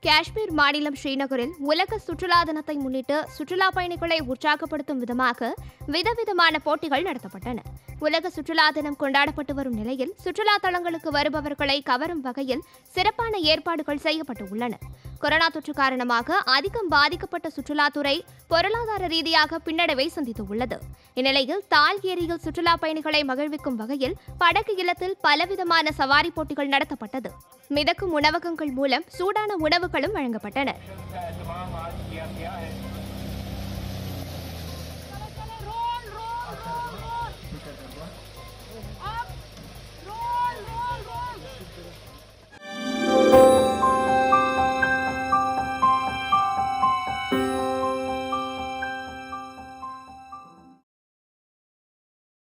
காஷ்மீர் மாநிலம் ஸ்ரீநகரில் உலக சுற்றுலா தினத்தை முன்னிட்டு சுற்றுலா பயணிகளை உற்சாகப்படுத்தும் விதமாக விதவிதமான போட்டிகள் நடத்தப்பட்டன உலக சுற்றுலா தினம் கொண்டாடப்பட்டு வரும் நிலையில் சுற்றுலா தலங்களுக்கு வருபவர்களை கவரும் வகையில் சிறப்பான ஏற்பாடுகள் செய்யப்பட்டு உள்ளன கொரோனா தொற்று காரணமாக அதிகம் பாதிக்கப்பட்ட சுற்றுலாத்துறை பொருளாதார ரீதியாக பின்னடைவை சந்தித்துள்ளது இந்நிலையில் தால் ஏரியில் சுற்றுலா பயணிகளை மகிழ்விக்கும் வகையில் படகு இல்லத்தில் பலவிதமான சவாரி போட்டிகள் நடத்தப்பட்டது மிதக்கும் உணவகங்கள் மூலம் சூடான உணவுகளும் வழங்கப்பட்டன